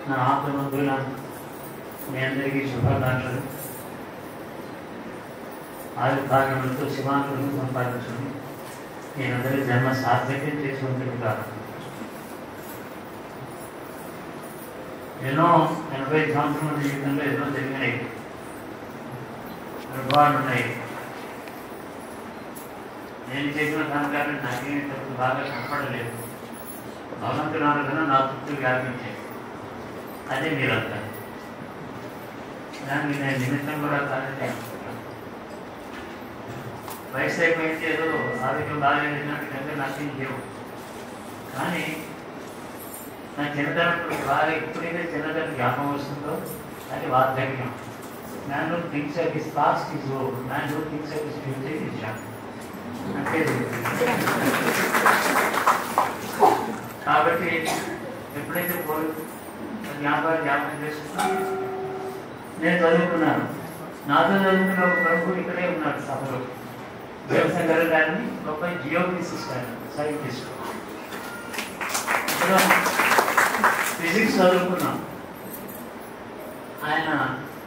నా ఆత్మబంధువుల మీ అందరికీ శుభాకాంక్షలు ఆయుర్భాగములతో శివాంతులను సంపాదించుకుని నేనందరి జన్మ సార్థక్యం చేసుకుంటుంది కాదు ఎన్నో ఎనభై సంవత్సరాల జీవితంలో ఎన్నో జరిగినాయి అనుభవాలు ఉన్నాయి నేను చేసిన కనుక నాకేమి తప్పు బాగా కనపడలేదు భగవంతునాలు కన్నా నా తృప్తులు వ్యాపించాయి అదే మీరంతా దానికి నేను నిమిత్తం కూడా కాదని నేను అనుకుంటున్నాను. వయసు అయిపోయింది ఏదో ఆరోగ్యం బాగాలేనట్టుగా నాకేం లేవు కానీ నా చిన్నతనం బాగా ఎప్పుడైతే చిన్నతనం జ్ఞాపకం వస్తుందో అది వార్ధక్యం man who thinks of his past is old man who thinks of his future is young అంటే కాబట్టి ఎప్పుడైతే పోయి జ్ఞాపకం జ్ఞాపకం చేసుకున్నాను నేను చదువుకున్నాను నాతో చదువుకున్న ఒక ప్రముఖుడు ఇక్కడే ఉన్నాడు సభలో దేవశంకర్ గారిని గొప్ప జియో ఫిజిసిస్ట్ ఆయన సైంటిస్ట్ ఇక్కడ ఫిజిక్స్ చదువుకున్నాం ఆయన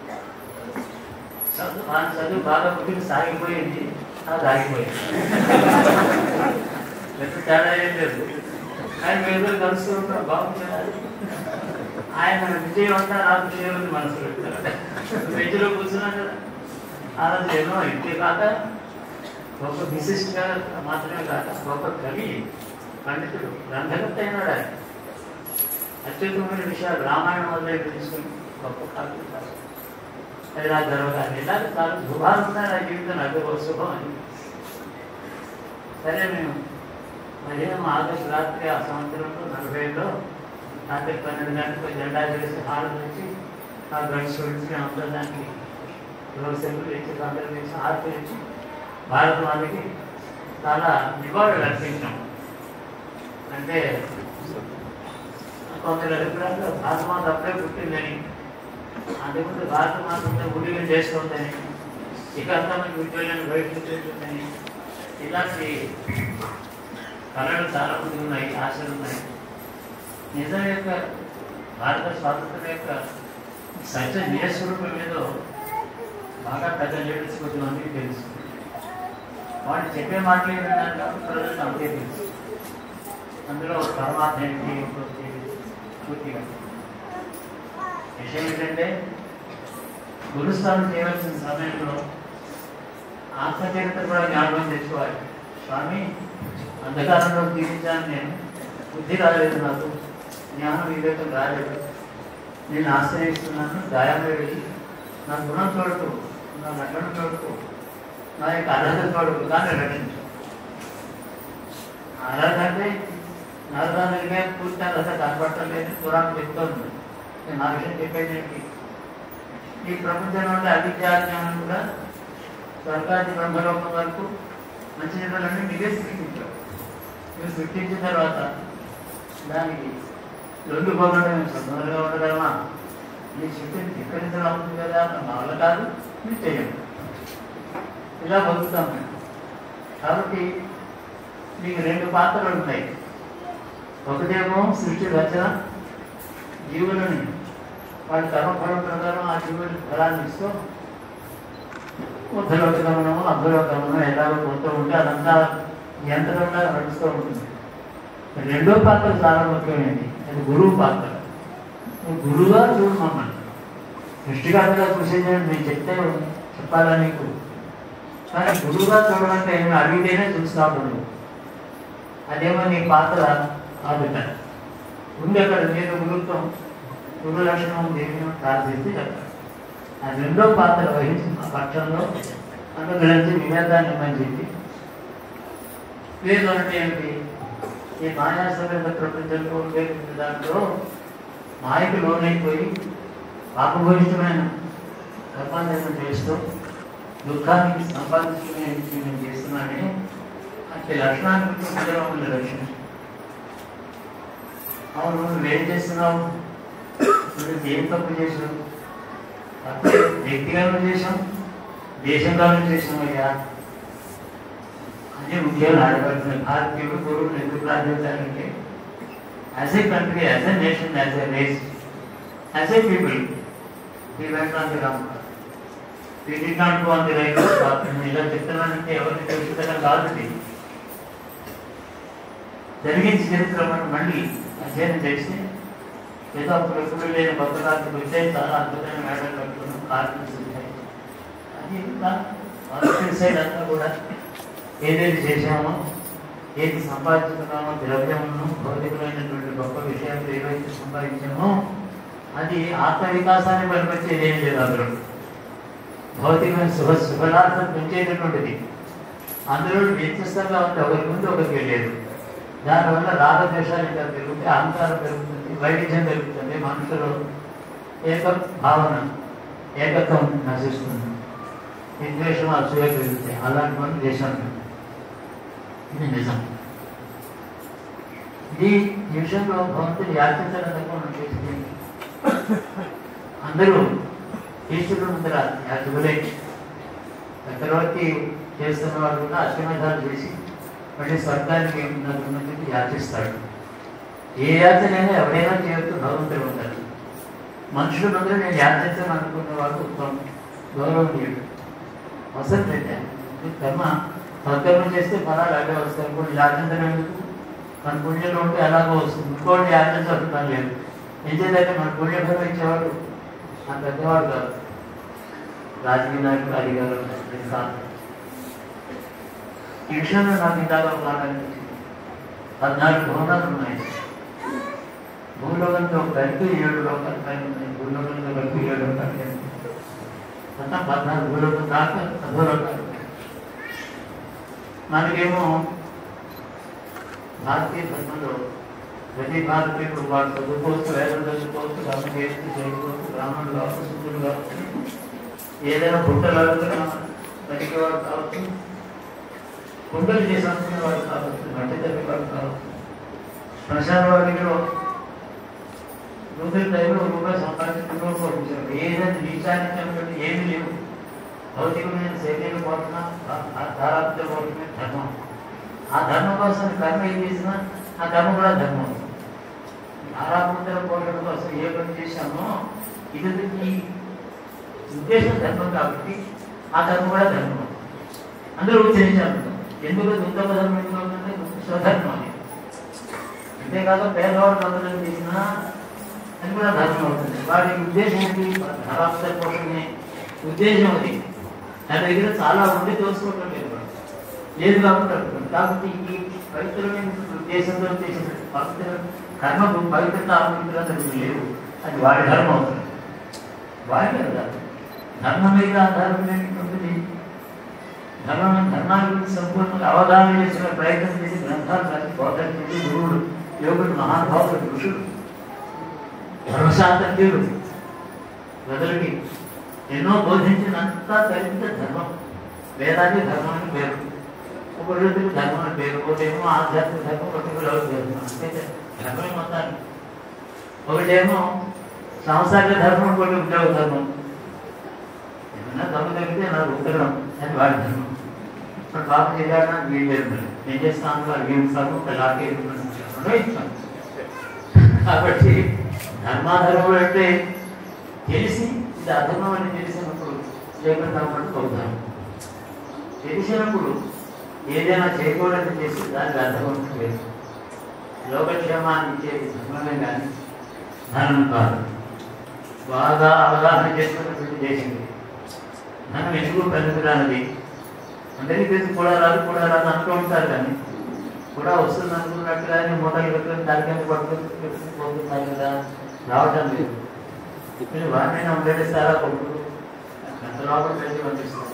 చదువు ఆయన చదువు బాగా పుట్టిన సాగిపోయింది అది ఆగిపోయింది పెద్ద తేడా ఏం లేదు కానీ మేము కలుస్తూ ఉంటాం బాగుంటుంది ఆయన విజయం అంతా నాకు విజయం ఉంది మనసులో బెంచ్లో కూర్చున్నాం కదా ఆ రోజు ఏమో ఇంతే కాక గొప్ప విశిష్టగా మాత్రమే కాక గొప్ప కవి పండితుడు గ్రంథకర్త అయినాడు ఆయన అత్యుత్తమైన విషయాలు రామాయణం మొదలై తెలుసుకుని గొప్ప కవి రాశాడు. అది నాకు గర్వకారణం ఇలాగ చాలా శుభాలు ఉన్నాయి నా జీవితంలో అది ఒక శుభం అని సరే మేము మధ్యాహ్నం ఆగస్టు రాత్రి ఆ సంవత్సరంలో నలభైలో రాత్రి పన్నెండు గంటలకు జెండా చేసి హారం నుంచి ఆ గడిచి వచ్చి అందరూ దానికి రోజులు వేసి అందరూ వేసి హారతి ఇచ్చి భారత వాళ్ళకి చాలా నివాళులు అర్పించాం అంటే కొందరు అభిప్రాయంలో భారత మాత అప్పుడే పుట్టిందని అందుకుంటే భారత మాత అంతా ఉడిగా చేస్తుందని ఇక అంతా మనకి ఉద్యోగాన్ని బయటకు చేస్తుందని ఇలాంటి కళలు చాలా మంది ఉన్నాయి ఆశలు ఉన్నాయి నిజం యొక్క భారత స్వాతంత్రం యొక్క సత్య నిజస్వరూపం ఏదో బాగా పెద్ద లీడర్స్ కొద్ది మందికి తెలుసు వాళ్ళు చెప్పే మాటలు విన్నారు కాబట్టి ప్రజలకు అంతే తెలుసు అందులో పరమాత్మ ఏంటి ఏంటో తెలియదు పూర్తిగా విషయం ఏంటంటే గురుస్థానం చేయవలసిన సమయంలో ఆత్మచరిత్ర కూడా జ్ఞాపకం తెచ్చుకోవాలి స్వామి అంధకారంలో జీవించాను నేను బుద్ధి రాలేదు నాకు జ్ఞానం వివేకం రాలేదు నేను ఆశ్రయిస్తున్నాను గాయంలో వెళ్ళి నా గుణం చూడకు నా నటన చూడకు నా యొక్క అర్హత చూడకు కానీ రక్షించు అర్హత అంటే నరదానికి పూర్తి అర్హత కనపడటం లేదు పురాణం చెప్తోంది నేను ఆ విషయం చెప్పేది ఏంటి ఈ ప్రపంచంలో ఉండే అవిద్యాజ్ఞానం కూడా స్వర్గాది బ్రహ్మలోకం వరకు మంచి చెడ్డలన్నీ మీరే సృష్టించారు మీరు సృష్టించిన తర్వాత దానికి రెండు పోగడం సంతోషంగా ఉండగలమా మీ శక్తిని ధిక్కరించడం అవుతుంది కదా నా వల్ల కాదు మీరు చేయండి ఇలా బతుకుతాం మేము కాబట్టి మీకు రెండు పాత్రలు ఉంటాయి ఒకటేమో సృష్టి రచన జీవులని వాటి కర్మఫలం ప్రకారం ఆ జీవులకి ఫలాన్ని ఇస్తూ ఉద్ధలోక గమనము అబ్బలోక గమనం ఎలాగో పోతూ ఉంటే అదంతా యంత్రంగా నడుస్తూ ఉంటుంది రెండో పాత్ర చాలా ముఖ్యమైనది అది గురువు పాత్ర నువ్వు గురువుగా చూడు మమ్మల్ని సృష్టికర్తగా చూసేది నేను చెప్తే చెప్పాలా నీకు కానీ గురువుగా చూడమంటే నేను అడిగితేనే చూస్తావు నువ్వు అదేమో నీ పాత్ర ఆదుట ఉంది అక్కడ నేను గురుత్వం గురు లక్షణం దేవిని ప్రార్థిస్తే చెప్తాను ఆ రెండో పాత్ర వహించిన పక్షంలో అనుగ్రహించి వివేకాన్ని ఇమ్మని చెప్పి వేదం అంటే ఏమిటి ఈ మాయాసమైన ప్రపంచంలో ఉండే దాంట్లో మాయకు లోనైపోయి పాపభూయిష్టమైన కర్మాంతరం చేస్తూ దుఃఖానికి సంపాదించుకునే నేను చేస్తున్నానని అంటే లక్షణాన్ని ప్రజలు మమ్మల్ని రక్షించు అవును నువ్వు ఏం చేస్తున్నావు నువ్వు ఏం తప్పు చేసావు తప్పు వ్యక్తిగతం చేసాం దేశంగా చేసాం అయ్యా అదే ముఖ్యంగా ఆడపడుతుంది భారతీయుడు గురువుని ఎందుకు ప్రార్థించాలంటే as a country as a nation as a race as a people we went on the wrong we did not go on the right path నేను ఇలా చెప్తున్నానంటే ఎవరిని తెలుసుకుంటాం కాదు ఇది జరిగిన చరిత్ర మనం మళ్ళీ అధ్యయనం చేస్తే ఏదో అప్పుడు ఎప్పుడు లేని కొత్త కార్మికులు వచ్చే చాలా అద్భుతమైన మేడలు కట్టుకున్నాం కార్మికులు ఉంటాయి అది ఇంకా పాజిటివ్ సైడ్ అంతా కూడా ఏదేది చేశామో ఏది సంపాదించుకున్నామో ద్రవ్యమును భౌతికమైనటువంటి గొప్ప విషయాలు ఏవైతే సంపాదించామో అది ఆత్మ వికాసాన్ని పనికొచ్చేది ఏం లేదు అందులో భౌతికమైన శుభ శుభలార్థం పెంచేటటువంటిది అందులో వ్యత్యస్తంగా ఉంది ఒకరి ముందు ఒకరికి వెళ్ళేది దానివల్ల రాగద్వేషాలు ఇంకా పెరుగుతాయి అహంకారం పెరుగుతుంది వైవిధ్యం పెరుగుతుంది మనుషులు ఏక భావన ఏకత్వం నశిస్తుంది విద్వేషం అసూయ పెరుగుతాయి అలాంటి పనులు చేశాను ఇది నిజం ఇది ఈ విషయంలో భగవంతుడు యాచించడం తక్కువ మనం చేసింది అందరూ ఈశ్వరుడు ముందర యాచకులే చక్రవర్తి చేస్తున్న వాడు కూడా అశ్వమేధాలు చేసి మళ్ళీ స్వర్గానికి ఏమున్నది యాచిస్తాడు ఏ యాచనైనా ఎవరైనా చేయొచ్చు భగవంతుడు ఉంటాడు మనుషుల ముందర నేను యాచించను అనుకున్న వాడు ఉత్తమం గౌరవనీయుడు అవసరం పెట్టాను ఇది కర్మ సత్కర్మ చేస్తే ఫలాలు అడ్డే వస్తాయి ఇంకోటి యాచించడం ఎందుకు మన పుణ్యంలో ఉంటే అలాగో వస్తుంది ఇంకోటి యాచించాల్సిన పని లేదు ఏం చేయాలంటే మన పుణ్యఫలం ఇచ్చేవాడు ఆ పెద్దవాడు కాదు రాజకీయ నాయకుడు అధికారులు ఇది కాదు ఈ విషయంలో నాకు ఇందాక ఒక మాట అనిపించింది పద్నాలుగు భవనాలు ఉన్నాయి భూలోకంతో కలిపి ఏడు లోకాలు పైన ఉన్నాయి భూలోకంతో కలిపి ఏడు లోకాలు పైన ఉన్నాయి. మొత్తం పద్నాలుగు భూలోకం దాకా అధోలోకాలు ఉన్నాయి. మనకేమో భారతీయ ధర్మంలో ప్రతి భారతీయుడు వాడు చదువుకోవచ్చు వేదం చదువుకోవచ్చు రామం చేసి చదువుకోవచ్చు బ్రాహ్మణులు కావచ్చు శుద్ధులు కావచ్చు ఏదైనా పుట్టలు బతికేవాడు కావచ్చు కుండలు చేసి అనుకునేవాడు కావచ్చు మట్టి తగ్గేవాడు కావచ్చు శ్మశాన వాడిలో రోజుల టైంలో రూపాయి సంపాదించుకుంటూ ఏదైనా నీచానికటువంటి ఏమీ లేవు భౌతికమైన శరీరం పోతున్నా ధారాప్త పోతున్నా ధర్మం ఆ ధర్మం కోసం కర్మ ఏం చేసినా ఆ కర్మ కూడా ధర్మం ధారాపుత్ర పోవడం కోసం ఏ పని చేశామో ఇది ఈ ఉద్దేశం ధర్మం కాబట్టి ఆ కర్మ కూడా ధర్మం అందరూ ఉచ్చరించారు ఎందుకు ఉత్తమ ధర్మం ఎందుకు అవుతుందంటే స్వధర్మం అని అంతేకాదు పేదవాడు బంధనం చేసినా అది కూడా ధర్మం అవుతుంది వాడి ఉద్దేశం ఏంటి ధరాప్త పోషణే ఉద్దేశం అది నా దగ్గర చాలా ఉండి తోసుకోవటం లేదు వాడు. లేదు కాబట్టి అంటున్నాడు. కాబట్టి ఈ పవిత్రమైన ఉద్దేశంతో చేసిన పవిత్ర కర్మ పవిత్రత అపవిత్రత లేవు అది వాడి ధర్మం అవుతుంది వాడి కదా ధర్మం మీద ఆధారం ఏంటంటుంది ధర్మం ధర్మాల గురించి సంపూర్ణంగా అవగాహన చేసిన ప్రయత్నం చేసి గ్రంథాలు రాసి బోధించింది గురువుడు యోగుడు మహానుభావుడు ఋషుడు ధర్మశాస్త్రజ్ఞుడు ప్రజలకి ఎన్నో బోధించినంత తరించ ధర్మం వేదానికి ధర్మం అని పేరు ఒక రోజుకి ధర్మం అని పేరు ఒకటేమో ఆధ్యాత్మిక ధర్మం ఒకటి లౌకిక ధర్మం అంతే ధర్మం మొత్తాన్ని ఒకటేమో సాంసారిక ధర్మం ఒకటి ఉద్యోగ ధర్మం ఏమన్నా దమ్ము తగ్గితే నాకు ఉత్తరం అని వాడి ధర్మం ఇప్పుడు పాప చేయాలన్నా వీలు లేదు మరి ఏం చేస్తాను వాళ్ళు ఏం ఇస్తాను లాగే రెండో ఇస్తాను కాబట్టి ధర్మాధర్మం అంటే తెలిసి ఇది అధర్మం అని తెలిసినప్పుడు లేకుండా ఉన్నట్టు అవుతాను తెలిసినప్పుడు ఏదైనా చేయకూడదని చేసి దానికి అర్థం లేదు లోకక్షేమాన్ని ఇచ్చేది ధర్మమే కానీ ధనం కాదు బాగా అవగాహన చేసుకున్నటువంటి దేశం ఇది. ధనం ఎందుకు పనికిరానిది అందరికీ తెలిసి కూడా రాదు కూడా రాదు అంటూ ఉంటారు కానీ కూడా వస్తుంది అనుకున్నట్టుగానే మూటలు పెట్టుకుని దాని కింద పట్టుకుని పెట్టుకుని పోతున్నారు కదా రావటం లేదు మీరు వారినైనా ఉండేస్తారా కొడుకు ఎంత లోపల పెట్టి పంపిస్తారు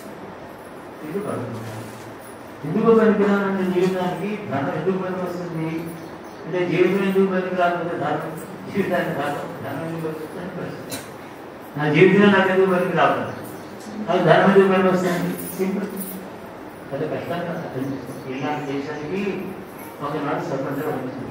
ఇది పడుతుంటారు ఎందుకు పనికిరానంటే జీవితానికి ధనం ఎందుకు పనికి వస్తుంది అంటే జీవితం ఎందుకు పనికి రాకపోతే ధనం జీవితానికి ధనం ధనం ఎందుకు వస్తుంది పరిస్థితి నా జీవితం నాకు ఎందుకు పనికి రావట్లేదు అది ధనం ఎందుకు పనికి వస్తుంది సింపుల్ అది కష్టం కదా ఇలాంటి దేశానికి ఒకనాడు స్వతంత్రం వచ్చింది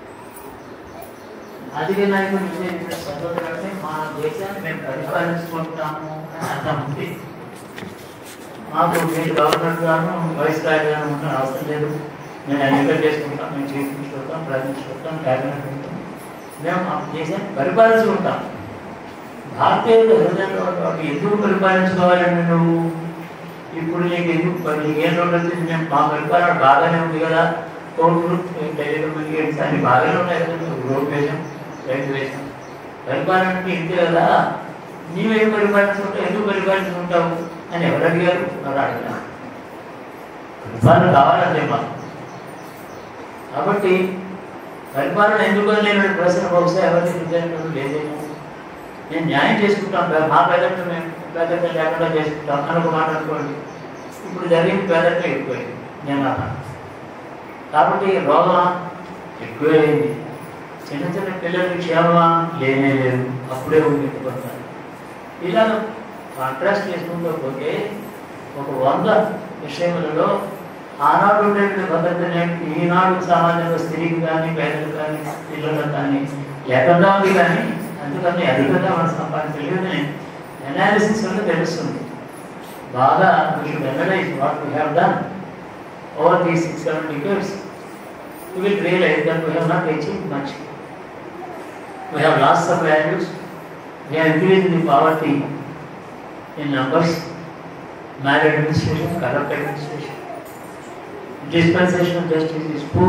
రాజకీయ నాయకులు విజయ స్వతంత్రం అంటే మా దేశాన్ని మేము పరిపాలించుకుంటాము అని అర్థం ఉంది మాకు మీరు గవర్నర్ గాను వైస్ గాను ఉంటే అవసరం లేదు మేము ఎన్నికలు చేసుకుంటాం మేము చీఫ్ మినిస్టర్ అవుతాం ప్రైమ్ మినిస్టర్ అవుతాం క్యాబినెట్ ఉంటాం మేము ఆ దేశాన్ని పరిపాలించుకుంటాం భారతీయ హృదయంలో ఉన్నవాడు ఎందుకు పరిపాలించుకోవాలండి నువ్వు ఇప్పుడు నీకు ఎందుకు పది నీకేం ఉండొచ్చు మేము మా పరిపాలన బాగానే ఉంది కదా కోర్టులు టెలికమ్యూనికేషన్స్ అన్ని బాగానే ఉన్నాయి కదా నువ్వు రోడ్ వేసాం రైతు వేసాం పరిపాలన అంటే ఇంతే కదా నీవేం పరిపాలించుకుంటావు ఎందుకు పరిపాలించుకుంటావు అని ఎవరు అడిగారు ఎవరు అడిగినా పరిపాలన కావాలంటే మాకు కాబట్టి పరిపాలన ఎందుకు లేని ప్రశ్న బహుశా ఎవరిని హృదయంలో లేదేమో నేను న్యాయం చేసుకుంటాం కదా, మా పేదలు మేము పేదరికం లేకుండా చేసుకుంటాం అని ఒక మాట అనుకోండి ఇప్పుడు జరిగింది పేదరికం ఎక్కువైంది నేను అన్నాను కాబట్టి రోగమా ఎక్కువైంది చిన్న చిన్న పిల్లలకి క్షేమమా లేనే లేదు అప్పుడే ఉండిపోతారు ఇలా కాంట్రాస్ట్ చేసుకుంటూ పోతే ఒక వంద విషయములలో ఆనాడు ఉండేటువంటి భద్రత నేటికి ఈనాడు సమాజంలో స్త్రీకి కానీ పేదలకు కానీ పిల్లలకు కానీ లేకుండా ఉంది కానీ అందుకని అధికంగా మనం సంపాదించలేదని అనాలిసిస్ వల్ల తెలుస్తుంది బాగా we should analyse what we have done over the six seven decades you will realise that we have not achieve much we have lost some values we have increase the poverty in numbers, maladministration, corrupt administration. Dispensation of justice is poor.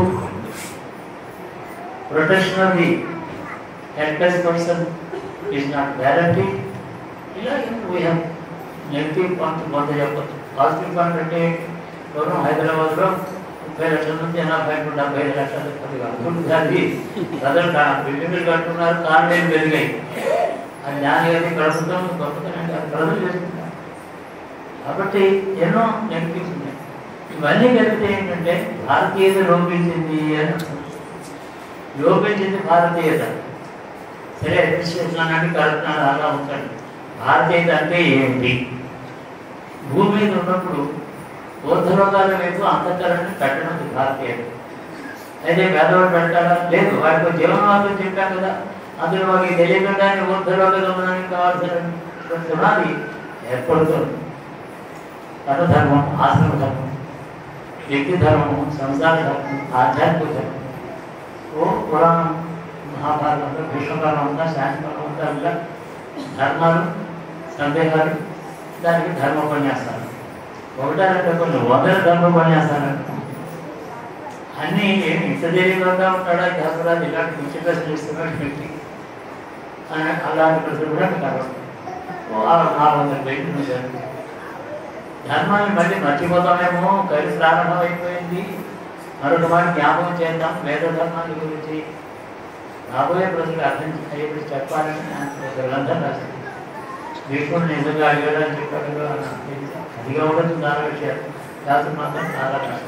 Protection of the helpless person is not guaranteed. ఇలా we have negative point కొంత చెప్పచ్చు positive point అంటే పూర్వం హైదరాబాద్లో ముప్పై లక్షల నుంచి ఎనభై నుండి డెబ్బై ఐదు లక్షల పది అభివృద్ధి ప్రజలు బిల్డింగ్లు కట్టుకున్నారు కాలనీలు పెరిగాయి అది దాని అది ప్రభుత్వం గొప్పతనం అంటే అది ప్రజలు చేసుకుంటారు కాబట్టి ఎన్నో నెగిటివ్స్ ఉన్నాయి ఇవన్నీ కలిపితే ఏంటంటే భారతీయత లోపించింది అని అర్థం. లోపించింది భారతీయత సరే అడ్మినిస్ట్రేషన్ అన్నట్టు కలుపుతున్నాడు అలా ఉంటాడు భారతీయత అంటే ఏంటి భూమి మీద ఉన్నప్పుడు ఊర్ధలోకాల వైపు అంతఃకరణని కట్టడం భారతీయత అయితే పేదవాడు పెట్టాలా లేదు వాడికి ఒక జీవనోపాధి చెప్పాం కదా అందులో వాడికి తెలియకుండానే ఊర్ధలోక గమనానికి కావాల్సిన పునాది ఏర్పడుతుంది ధర్మం ఆశ్రమ ధర్మం వ్యక్తి ధర్మము సంసార ధర్మం ఆధ్యాత్మిక ధర్మం ఓ పురాణం మహాభారతంలో భీష్మకాలం అంతా శాంతికాలం అంతా ఇలా ధర్మాలు సందేహాలు దానికి ధర్మోపన్యాసాలు ఒకటా రెండు కొన్ని వందల ధర్మోపన్యాసాలు అన్నీ ఏమి ఇంత తెలియకుండా ఉంటాడా ధర్మరాజు ఇలాంటి పిచ్చి ప్రశ్నలు ఇస్తున్నాడు వ్యక్తి అని అలాంటి ప్రశ్నలు కూడా కలవడం ఓ ఆ నాలుగు వందల పేజీలు జరిగింది ధర్మాన్ని మళ్ళీ మర్చిపోతామేమో కలిసి ప్రారంభం అయిపోయింది మరొక మాట జ్ఞాపకం చేద్దాం వేద ధర్మాన్ని గురించి రాబోయే ప్రజలు అర్థం అయ్యేప్పుడు చెప్పాలని ఆయన ఒక గ్రంథం రాసింది భీష్ముడు నిజంగా అడిగాడని చెప్పాడు కదా, నాకు తెలియదు. అదిగా ఉండదు చాలా విషయాలు రాత్రి మాత్రం చాలా కష్టం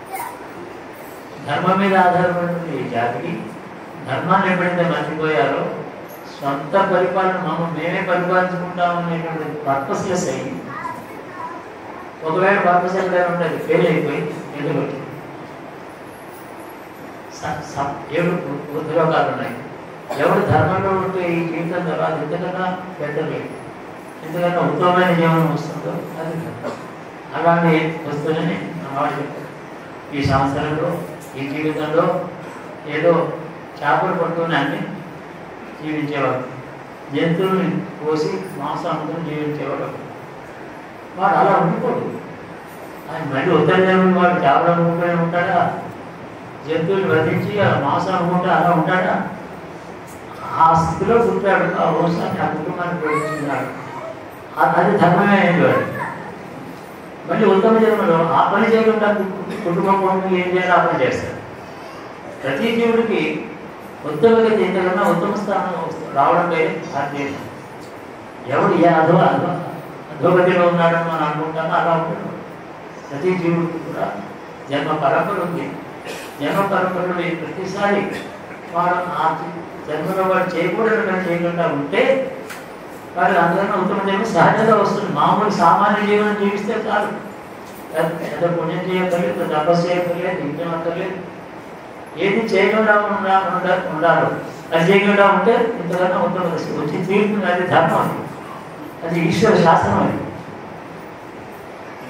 ధర్మం మీద ఆధారపడుతుంది ఈ జాతికి ధర్మాన్ని ఎప్పుడైతే మర్చిపోయారో సొంత పరిపాలన మనం మేమే పరిపాలించుకుంటాం అనేటువంటి పర్పస్లెస్ అయ్యి ఒకవేళ పర్పస్లెస్ గా ఉండేది ఫెయిల్ అయిపోయి ఎందుకు వచ్చింది స- స- ఏడు ఉద్యోగాలు ఉన్నాయి ఎవరు ధర్మంలో ఉంటే ఈ జీవితం తర్వాత ఎంతకన్నా పెట్టలేదు ఎందుకన్నా ఉత్తమమైన జీవనం వస్తుందో అది ధర్మం. అలాంటి వస్తువులని అన్నవాడు చెప్పారు ఈ సంవత్సరంలో ఈ జీవితంలో ఏదో చేపలు పట్టుకుని అన్ని జీవించేవాడు జంతువుల్ని కోసి మాంసం అమ్ముకుని జీవించేవాడు వాడు అలా ఉండిపోడు ఆయన మళ్ళీ ఉత్తరం వాడు చేపలు అమ్ముకునే ఉంటాడా జంతువులు వధించి ఆ మాంసం అమ్ముకుంటే అలా ఉంటాడా ఆ స్థితిలో పుట్టాడు ఆ వంశాన్ని ఆ కుటుంబాన్ని పోషిస్తున్నాడు ఆ- అది ధర్మమే అయింది వాడు మళ్ళీ ఉత్తమ జన్మలో ఆ పని చేయకుండా కు- కుటుంబం పనులు ఏం చేయాలో ఆ పని చేస్తాడు ప్రతి జీవుడికి ఉత్తమగతి ఎంతకన్నా ఉత్తమ స్థానం వస్తు- రావడం పేరే భారతదేశం ఎవడు ఏ అధో అధో అధోగతిలో ఉన్నాడని మనం అనుకుంటామో అలా ఉంటాడు ప్రతి జీవుడికి కూడా జన్మ పరంపర ఉంది జన్మ పరంపరలో ఈ ప్రతిసారి వాడు ఆ జన్మలో వాడు చేయకూడదు పని చేయకుండా ఉంటే వాడు అందరికీ ఉత్తమ జన్మ సహజంగా వస్తుంది మామూలు సామాన్య జీవనం జీవిస్తే చాలు పెద్ద పుణ్యం చేయక్కర్లేదు పెద్ద తపస్సు చేయక్కర్లేదు ఇంకేం అక్కర్లేదు ఏది చేయకుండా ఉండా ఉండ- ఉండాలో అది చేయకుండా ఉంటే ఇంతకన్నా ఉత్తమ దశ వచ్చి తీరుతుంది అది ధర్మం అది అది ఈశ్వర శాసనం అది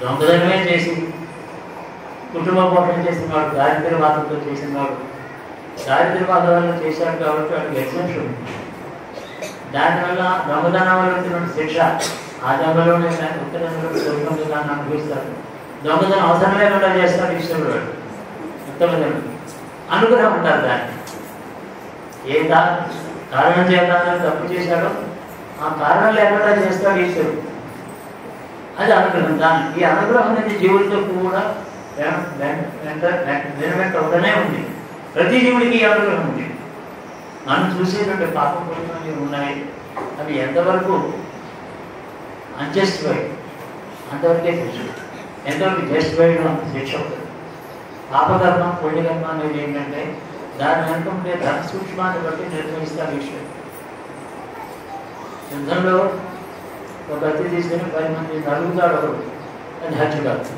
దొంగదనమే చేసి కుటుంబ పోషణ చేసిన వాడు దారిద్ర్య బాధలతో చేసిన వాడు దారిద్ర్య ఆధారంగా చేశాడు కాబట్టి వాడికి ఎగ్జామ్షన్ ఉంది దానివల్ల దొంగతనం వల్ల వచ్చిన శిక్ష ఆ దొంగలోనే కానీ ఉత్తరంలో దొంగ దాన్ని అనుభవిస్తారు దొంగతనం అవసరం లేకుండా చేస్తాడు ఈశ్వరుడు వాడు ఉత్తమజనుడు అనుగ్రహం ఉంటారు దాన్ని ఏ కా- కారణం చేత అతను తప్పు చేశాడో ఆ కారణం లేకుండా చేస్తాడు ఈశ్వరుడు అది అనుగ్రహం దాని ఈ అనుగ్రహం అనేది జీవులతో కూడా వెన- వెన- వెంట వెంట- వెన వెంట ఉండనే ఉంది ప్రతి జీవుడికి ఈ అనుగ్రహం ఉంది మనం చూసేటువంటి పాప పుణ్యాలు ఉన్నాయి అవి ఎంతవరకు అన్జస్టిఫైడ్ అంతవరకే శిక్ష ఎంతవరకు జస్టిఫైడ్ అంత శిక్ష ఉంటుంది పాపకర్మ పుణ్యకర్మ అనేది ఏంటంటే దాని వెనుక ఉండే ధన సూక్ష్మాన్ని బట్టి నిర్ణయిస్తారు ఈశ్వరుడు యుద్ధంలో ఒక అతి తీసుకుని పది మంది నలుగుతాడు ఒకడు అది హత్య కాదు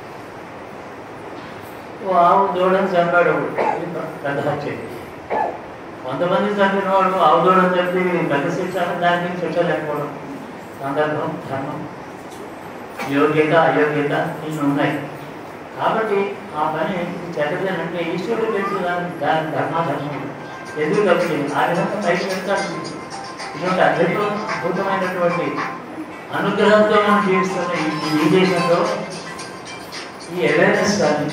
ఓ ఆవు దూడని చంపాడు ఒకడు ఇది పెద్ద హత్య కొంతమంది చంపిన వాడు ఆవు దూడని చంపి పెద్ద శిక్ష దానికి శిక్ష లేకపోవడం సందర్భం ధర్మం యోగ్యత అయోగ్యత ఇన్ని ఉన్నాయి కాబట్టి ఆ పని చెడ్డదేనంటే ఈశ్వరుడు తెలుసు దాని దాని ధర్మాధర్మం ఎందుకు కలిసి ఆ విధంగా పైకి వెళ్తాడు ఇటువంటి అద్భుతమైనటువంటి అనుగ్రహంతో మనం జీవిస్తున్న ఈ- ఈ దేశంలో ఈ అవేర్నెస్ కానీ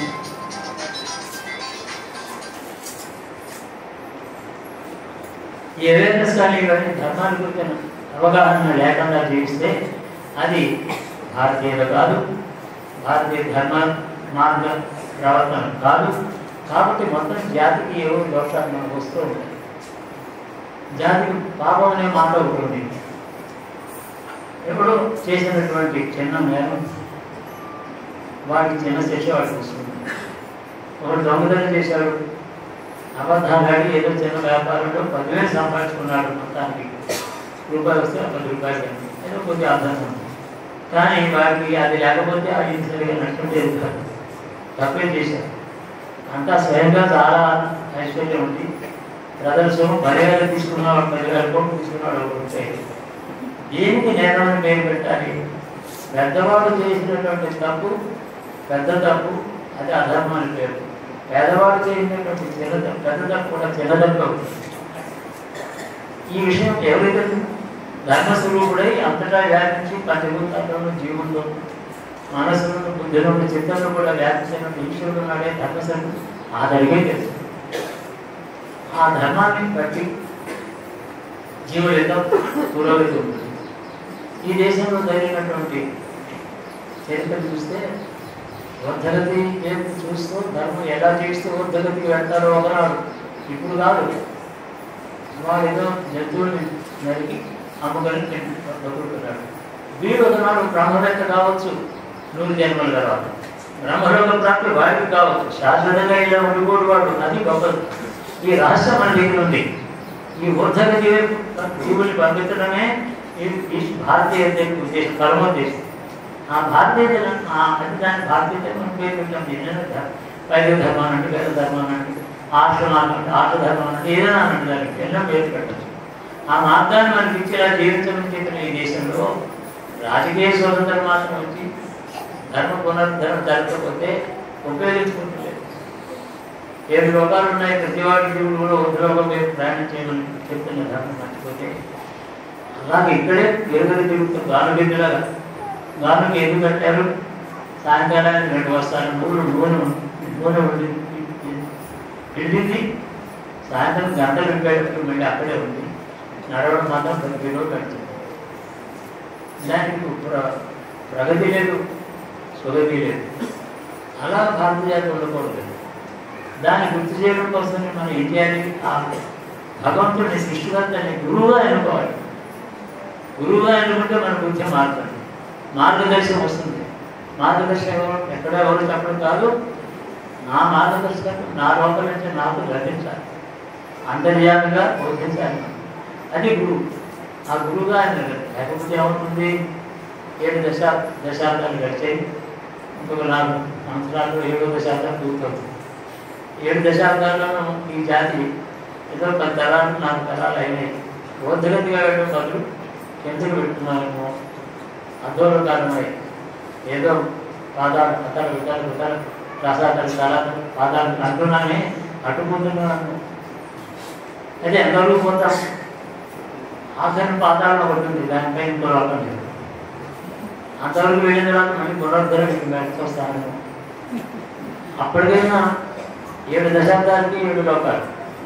ఈ అవేర్నెస్ కానీ ఇవన్నీ ధర్మాల గురించి అవగాహన లేకుండా జీవిస్తే అది భారతీయులు కాదు భారతీయ ధర్మ మార్గ ప్రవర్తన కాదు కాబట్టి మొత్తం జాతికి ఏవో దోషాలు మనకు వస్తూ ఉంటాయి జాతికి పాపం అనే మాట ఒకటి ఉంది ఎప్పుడో చేసినటువంటి చిన్న నేరం వాడికి చిన్న శిక్ష వాడికి వస్తుంది ఒకడు దొంగతనం చేశాడు అబద్ధాలు ఆడి ఏదో చిన్న వ్యాపారంలో పదివేలు సంపాదించుకున్నాడు మొత్తానికి రూపాయలు వస్తే ఆ పది రూపాయలు అండి. ఏదో కొద్దిగా అర్థం ఉంది కానీ వాడికి అది లేకపోతే అది సరిగా నష్టం కాదు తప్పే చేశారు అంతా స్వయంగా చాలా ఐశ్వర్యం ఉంది ప్రజల సొమ్ము పదివేలు తీసుకున్నవాడు పదివేల కోట్లు తీసుకున్నాడు ఒకడు ఉంటే దేనికి నేరాన్ని పేరు పెట్టాలి పెద్దవాడు చేసినటువంటి తప్పు పెద్ద తప్పు అది అధర్మాన్ని పేరు పేదవాడు చేసినటువంటి చిన్న తప్పు పెద్ద తప్పు కూడా చిన్న తప్పు అవుతుంది ఈ విషయం ఎవరైతే ధర్మస్వరూపుడై అంతటా వ్యాపించి పంచభూతాల్లోనూ జీవుల్లో మనసులను బుద్ధిలోను చిత్తంలో కూడా వ్యాపించిన ఈశ్వరుడు నాడే ధర్మస్వరూపుడు ఆ జరిగే తెలుసు ఆ ధర్మాన్ని బట్టి జీవుడు ఎంతో పురోగతి ఉంటుంది ఈ దేశంలో జరిగినటువంటి చరిత్ర చూస్తే వర్ధగతి వైపు చూస్తూ ధర్మం ఎలా చేస్తూ వర్ధగతికి వెళ్తారో ఒకనాడు ఇప్పుడు కాదు వాడు ఏదో జంతువుల్ని నరికి అమ్మగలి బతుకుతున్నాడు వీడు ఒకనాడు బ్రహ్మవేత్త కావచ్చు నూరు జన్మల తర్వాత బ్రహ్మలోక ప్రాప్తి వాడికి కావచ్చు శాశ్వతంగా ఇలా ఉండిపోడు వాడు అది గొప్పది ఈ రహస్యం మన దగ్గర ఉంది ఈ ఊర్ధగతి వైపు జీవుల్ని పంపించడమే ఈ ఈ భారతీయ ఉద్దేశం పరమోద్దేశం ఆ భారతీయ జనం ఆ అది దాని భారతీయ ధర్మం పేరు పెట్టాం ఏదైనా వైద్య ధర్మం అంటే వేద ధర్మం అంటే ఆశ్రమాలు అంటే ఆర్ష ధర్మం అంటే ఏదైనా అంటే దానికి ఎన్నో పేరు పెట్టచ్చు ఆ మార్గాన్ని మనకి ఇచ్చేలా జీవించమని చెప్పిన ఈ దేశంలో రాజకీయ స్వతంత్రం మాత్రం వచ్చి ధర్మ పునరుద్ధరణ జరగకపోతే ఉపయోగించుకుంటలేదు ఏడు లోకాలు ఉన్నాయి ప్రతి వాడి జీవుడు కూడా ఉద్యోగం వైపు ప్రయాణం చేయమని చెప్తున్న ధర్మం మర్చిపోతే అలాగే ఇక్కడే ఎరుగని తిరుగుతుంది గాను బిడ్డలాగా గానుకి ఎందుకు కట్టారు సాయంకాలానికి రెండు వస్తాను నూనె నూనె నూనె ఉండి వెళ్ళింది సాయంత్రం గంటలు వెళ్ళేటప్పుడు మళ్ళీ అక్కడే ఉంది నడవడం మాత్రం పది కిలోలు కడుతుంది దానికి ప్ర- ప్రగతి లేదు సుగతి లేదు అలా భారతీయ జాతి ఉండకూడదు దాన్ని గుర్తు చేయడం కోసం మనం ఏం చేయాలి ఆ భగవంతుడిని సృష్టికర్తని గురువుగా ఎన్నుకోవాలి గురువుగా ఎన్నుకుంటే మన బుద్ధి మారుతుంది మార్గదర్శనం వస్తుంది మార్గదర్శనం ఎవరు- ఎక్కడ ఎవరు చెప్పడం కాదు నా మార్గదర్శకత్వం నా లోపల నుంచి నాకు లభించాలి అంతర్యామిగా బోధించాలి అది గురువు ఆ గురువుగా ఆయన లేకపోతే ఏమవుతుంది ఏడు దశ దశాబ్దాలు గడిచాయి ఇంకొక నాలుగు సంవత్సరాలు ఏడో దశాబ్దాలు పూర్తవుతుంది ఏడు దశాబ్దాల్లో ఈ జాతి ఏదో పది తరాలు నాలుగు తరాలు అయినాయి ఓర్ధగతిగా వెళ్ళడం బదులు కిందకు పెడుతున్నారేమో అద్దోలు కారణమై ఏదో పాదాలు కథలు విధాలు విధాలు రసాలు తలాలు పాదాలు అంటున్నానే అటుకుంటున్నాను అయితే ఎంతవరకు పోతాం ఆఖరి పాతాళం ఒకటి ఉంది దానిపై ఇంకో లోకం లేదు అంతవరకు వెళ్ళిన తర్వాత మళ్ళీ పునరుద్ధరణ మీకు బయటకు వస్తాను అప్పటికైనా ఏడు దశాబ్దాలకి ఏడు లోకాలు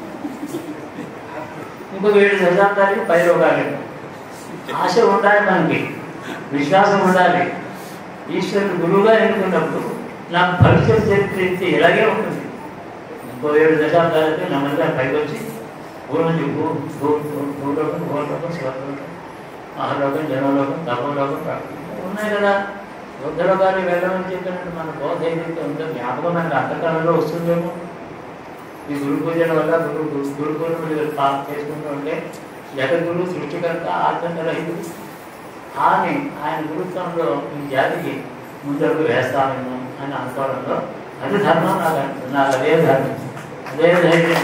ఇంకొక ఏడు దశాబ్దాలకి పై లోకాలు ఆశ ఉండాలి మనకి విశ్వాసం ఉండాలి ఈశ్వరుడు గురువుగా ఎన్నుకున్నప్పుడు నాకు భవిష్యత్ చరిత్ర ఇస్తే ఇలాగే ఉంటుంది ఇంకో ఏడు దశాబ్దాలకి నెమ్మదిగా పైకి వచ్చి పూర్వం భూ భూ భూ- భూలోకం భూలోకం శివలోకం మహాలోకం జనలోకం తపలోకం ప్రాకృతం ఉన్నాయి కదా రుద్రలోకాన్ని వెళ్ళమని చెప్పినట్టు మన బోధ ఏదైతే ఉందో జ్ఞాపకం మనకు అంతకాలంలో వస్తుందేమో ఈ గురు పూజల వల్ల గురు గురు- గురు పూర్ణిమలు పాప చేసుకుంటూ ఉంటే జగద్గురు సృష్టికర్త ఆత్మరహితుడు అని ఆయన గురుత్వంలో ఈ జాతికి ముందడుగు వేస్తామేమో అని అనుకోవడంలో అది ధర్మం నాకు అనిపిస్తుంది నాకు అదే ధర్మం అదే ధైర్యం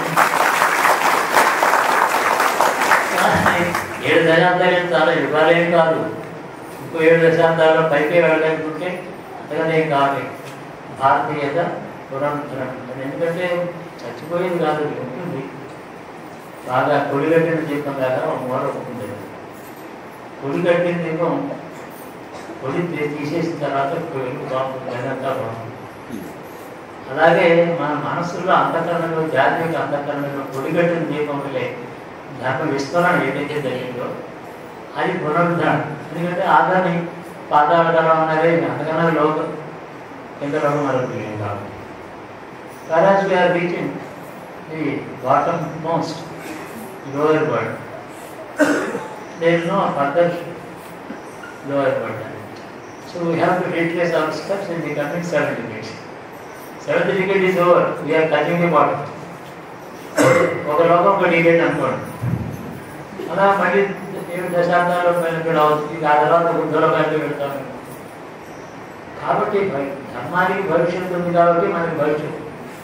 కానీ ఏడు దశాబ్దాలు చాలా ఇవ్వాలేం కాదు ఇంకో ఏడు దశాబ్దాల్లో పైకి వెళ్ళాలనుకుంటే అంతగానే కావాలి భారతీయత పురాతనం ఎందుకంటే చచ్చిపోయేది కాదు ఇది ఉంటుంది బాగా కొడిగట్టిన దీపం లాగా ఒక మూల ఉంటుంది కొడిగట్టిన దీపం కొడి తీ- తీసేసిన తర్వాత వెలుగు బాగుంటుంది అదంతా బాగుంటుంది అలాగే మన మనస్సులో అంతఃకరణలో జాతీయ అంతఃకరణలో కొడిగట్టిన దీపం వల్లే ధర్మ విస్మరణ ఏదైతే జరిగిందో అది పునరుద్ధరణ ఎందుకంటే ఆదాని పాతాళకరం అనేది అంతకన్నా లోకం కింద లోకం మరొకటి లేదు కాబట్టి whereas we are reaching the bottom most lower world. There is no further lower world. So we have to retrace our steps in the coming seven decades. Seventh decade is over. We are touching the bottom. ఒక లోకం ఒక decade అనుకోండి అలా మళ్ళీ ఏడు దశాబ్దాలు వెనకడు అవుతుంది ఇక ఆ తర్వాత బుద్ధలోకానికి వెళ్తాము కాబట్టి భవి- ధర్మానికి భవిష్యత్తు ఉంది కాబట్టి మనకి భవిష్యత్తు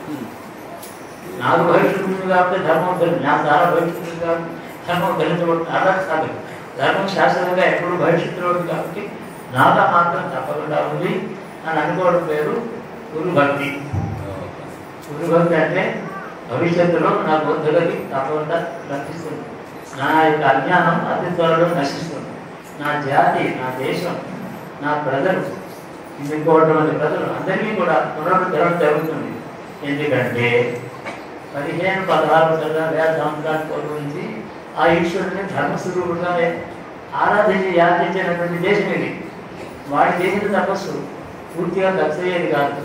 నాకు భవిష్యత్తు ఉంది కాబట్టి ధర్మం ధర్మం నాకు చాలా భవిష్యత్తు ఉంది కాబట్టి ధర్మం ధరించబడుతుంది అలా కాదు ధర్మం శాశ్వతంగా ఎప్పుడు భవిష్యత్తులో ఉంది కాబట్టి నాగా మాత్రం తప్పకుండా ఉంది అని అనుకోవడం పేరు గురు భక్తి గురు భక్తి అంటే భవిష్యత్తులో నా బుద్ధులకి తప్పకుండా లభిస్తుంది నా యొక్క అజ్ఞానం అతి త్వరలో నశిస్తుంది నా జాతి నా దేశం నా ప్రజలు ఇంకోటువంటి ప్రజలు అందరికీ కూడా పునరుద్ధరణ జరుగుతుంది ఎందుకంటే పదిహేను పదహారు వందల వేల సంవత్సరాల పూర్వం నుంచి ఆ ఈశ్వరుని ధర్మస్వరూపుడుగానే ఆరాధించి యాచించినటువంటి దేశం ఇది వాడి చేసిన తపస్సు పూర్తిగా ఖర్చయ్యేది కాదు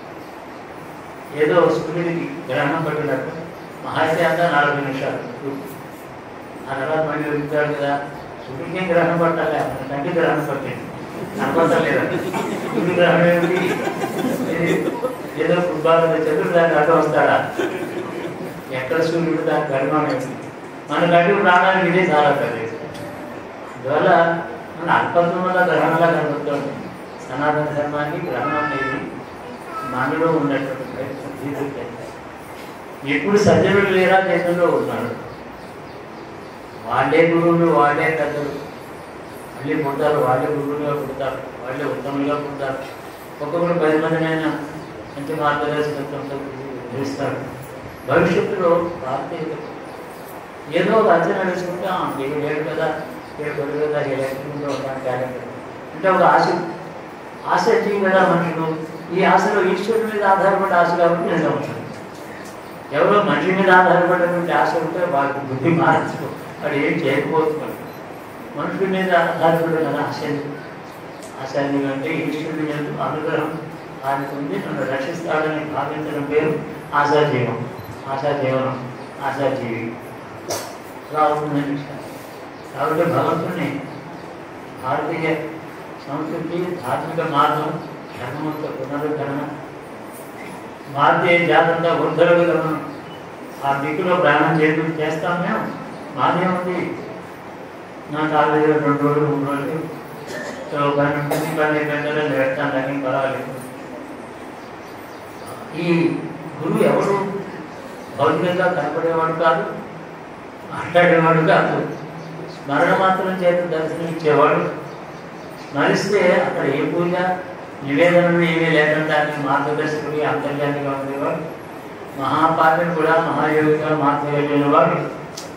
ఏదో సూర్యుడికి గ్రహణం పట్టినట్టు మహాయితే అంతా నలభై నిమిషాలు ఆ తర్వాత మళ్ళీ వెళ్తాడు కదా సూర్యుడికి గ్రహణం పట్టాలి మన కంటి గ్రహణం పట్టింది అనుకోవట్లేదు సూర్యుడి గ్రహణం ఏమిటి ఇది ఏదో ఫుట్బాల్ చంద్రుడు దాన్ని అడ్డు వస్తాడా ఎక్కడ సూర్యుడు దానికి గర్భం ఏమిటి మన కంటికి రావడానికి ఇదే చాలా ప్రదేశం అందువల్ల మన అల్పత్వం వల్ల గ్రహణంలా కనబడుతుంది సనాతన ధర్మానికి గ్రహణం అనేది మనలో ఉన్నటువంటి జీవితం ఎప్పుడు సజ్జనుడు లేరా దేశంలో ఉన్నాడు వాళ్ళే గురువులు వాళ్ళే పెద్దలు మళ్ళీ పుడతారు వాళ్ళే గురువులుగా పుడతారు వాళ్ళే ఉత్తములుగా పుడతారు ఒక్కొక్కరు పది మందినైనా మంచి మార్గదర్శకత్వంతో తెలుస్తారు భవిష్యత్తులో భారతీయులు ఏదో ఒక అంచనా వేసుకుంటే "ఆ, వీడు లేడు కదా వీడు కొడు కదా వీడు ఎక్కడుంటూ ఉంటాను క్యాలెండర్ అంటే ఒక ఆశ ఆశ జీవి కదా మనుషులు ఈ ఆశలో ఈశ్వరుడి మీద ఆధారపడి ఆశ కాబట్టి నిజం ఉంటుంది ఎవరో మనిషి మీద ఆధారపడినటువంటి ఆశ ఉంటే వాళ్ళకి బుద్ధి మార్చు వాడు ఏం చేయకపోతున్నాడు మనుషుల మీద ఆధారపడిన ఆశ ఎందుకు? ఆశ ఎందుకంటే ఈశ్వరుడి మీద అనుగ్రహం ఆయనకు ఉంది నన్ను రక్షిస్తాడని భావించడం పేరు ఆశాజీవం ఆశాజీవనం ఆశాజీవి అలా ఉంటుందని కాబట్టి భగవంతుని భారతీయ సంస్కృతి ధార్మిక మార్గం ధర్మవంత పునరుద్ధరణ భారతీయ జాతంతా ఉద్ధరగలను ఆ దిక్కులో ప్రయాణం చేయడం చేస్తాం మేము మాదేముంది నా కాలేజీలో రెండు రోజులు మూడు రోజులు సో పని ఉంటుంది పని గంటలు పెడతాను దానికి పర్వాలేదు ఈ గురువు ఎవరు భౌతికంగా కనపడేవాడు కాదు మాట్లాడేవాడు కాదు స్మరణ మాత్రం చేత దర్శనం ఇచ్చేవాడు స్మరిస్తే అక్కడ ఏ పూజ నివేదనలు ఏమీ లేకుండా ఆయన మార్గదర్శకుడి అంతర్జాతిగా ఉండేవాడు మహాపాత్ర కూడా మహాయోగిగా మార్చగలిగిన వాడు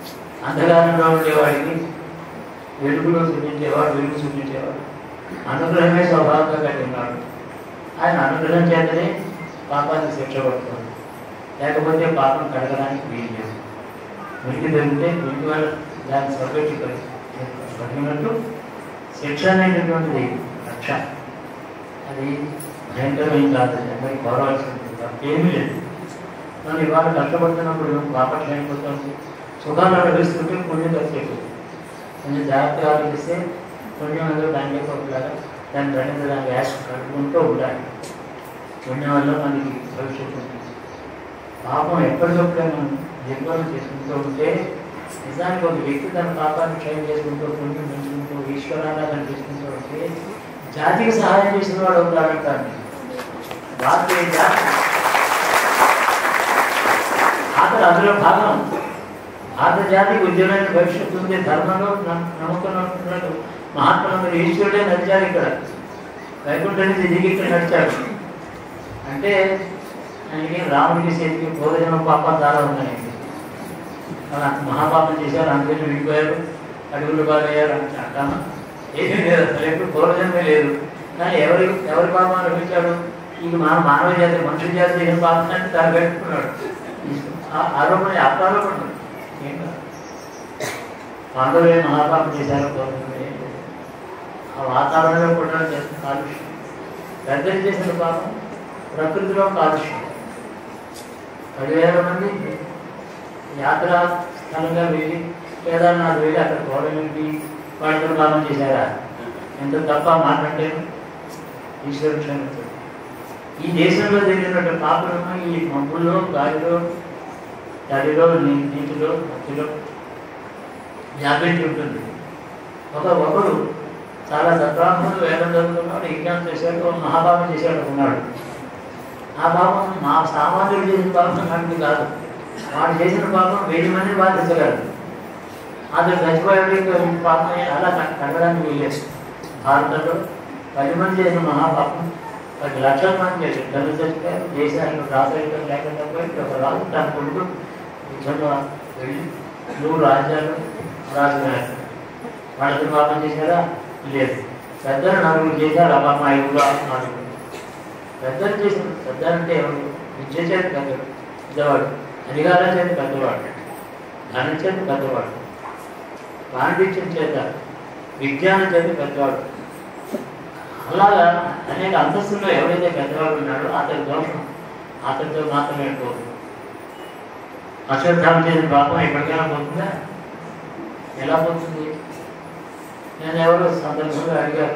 అంధకారంలో ఉండేవాడికి వెలుగులో చూపించేవాడు వెలుగు చూపించేవాడు అనుగ్రహమే స్వభావంగా కలిగినాడు ఆయన అనుగ్రహం చేతనే పాపానికి శిక్ష పడుతుంది లేకపోతే పాపం కడగడానికి వీలు లేదు వెలిగి జరిగితే వెలిగి వాళ్ళ దాన్ని సబ్జెక్టు కలిగినట్టు శిక్ష అనేటటువంటిది రక్ష అది భయంకరమైన కాదు అందరికి కోరవలసింది తప్పేమీ లేదు మనం ఇవాళ కష్టపడుతున్నప్పుడు బాపట్ల అయిపోతుంది సుఖాలు అనుభవిస్తుంటే పుణ్యం ఖర్చు కొంచెం జాగ్రత్తగా ఆలోచిస్తే పుణ్యం ఏదో దానిలోకి ఒకలాగా దాన్ని రెండు దాని గ్యాస్ కట్టుకుంటూ ఉండాలి పుణ్యం వల్ల మనకి భవిష్యత్తు ఉంటుంది పాపం ఎప్పటికప్పుడే మనం నిర్మాణం చేసుకుంటూ ఉంటే నిజానికి ఒక వ్యక్తి తన పాపాన్ని క్షయం చేసుకుంటూ పుణ్యం పెంచుకుంటూ ఈశ్వరాన్ని కనిపిస్తుంటూ ఉంటే జాతికి సహాయం చేసిన వాడు అవుతాడంటాడు భారతీయ జాతి అతను అందులో భాగం భారత జాతికి ఉద్యోగమైన భవిష్యత్తు ఉంది ధర్మంలో నమ్మకం ఉంటున్నాడు మహాత్ములందరూ ఈశ్వరుడే నడిచారు ఇక్కడ వైకుంఠ నుంచి దిగి ఇక్కడ నడిచాడు అంటే ఆయనకి రాముడికి చేతికి పూర్వజన్మ పాపం చాలా ఉన్నాయండి అలా మహాపాపం చేశారు అందుకని విడిపోయారు అడుగులు బాగయ్యారు అంటే అంటామా ఏమీ లేదు అసలు ఎప్పుడు పూర్వజన్మే లేదు కానీ ఎవరి ఎవరి పాపం అనుభవించాడు ఇక మన మానవ జాతి మనుషుల జాతి చేసిన పాపం అంటే దాన్ని పెట్టుకున్నాడు ఆ ఆరోపణ అప్రారోపణ ఏం కాదు పాండవులే మహాపాపం చేశారు పూర్వజన్మ ఏం లేదు. ఆ వాతావరణంలో కూడా చేసిన కాలుష్యం పెద్దలు చేసిన పాపం ప్రకృతిలో కాలుష్యం పదివేల మంది యాత్రా స్థలంగా వెళ్ళి కేదార్నాథ్ వెళ్ళి అక్కడ గోడమింటి వాళ్ళతో పాపం చేశారా ఎంత తప్ప మాట్లాడే ఈశ్వరు క్షమించాడు ఈ దేశంలో జరిగినటువంటి పాపలను ఈ మబ్బుల్లో గాలిలో చలిలో నీ- నీటిలో మట్టిలో వ్యాపించి ఉంటుంది ఒక ఒకడు చాలా సద్బ్రాహ్మణుడు వేదం చదువుతున్నాడు యజ్ఞానం చేశాడు ఒక మహాపాపం చేశాడు ఉన్నాడు ఆ పాపం మా సామాన్యుడు చేసిన పాపం లాంటిది కాదు వాడు చేసిన పాపం వెయ్యి మందిని బాధించగలరు అతను చచ్చిపోయాడు ఇంకా ఈ పాపం అలా కట్- కట్టడానికి వీలేదు భారతంలో పది మంది చేసిన మహాపాపం పది లక్షల మంది చేశారు తల్లి చచ్చిపోయారు దేశానికి రాజరికం లేకుండా పోయి ఒక రాజు తన కొడుకు యుద్ధంలో వెళ్ళి మూడు రాజ్యాలు రాజుగారు వాళ్ళతో పాపం చేశారా లేదు పెద్దలు నలుగురు చేశారు ఆ పాపం ఐదుగురు నాలుగు పెద్దలు చేసిన పెద్ద అంటే ఎవరు విద్య చేత పెద్దడు పెద్దవాడు అధికారం చేత పెద్దవాడు ధనం చేత పెద్దవాడు పాండిత్యం చేత విజ్ఞానం చేత పెద్దవాడు అలాగా అనేక అంతస్తుల్లో ఎవరైతే పెద్దవాడు ఉన్నాడో అతని దోషం అతనితో మాత్రమే పోదు అశ్వత్థానం చేసిన పాపం ఎప్పటికైనా పోతుందా ఎలా పోతుంది నేను ఎవరో సందర్భంగా అడిగారు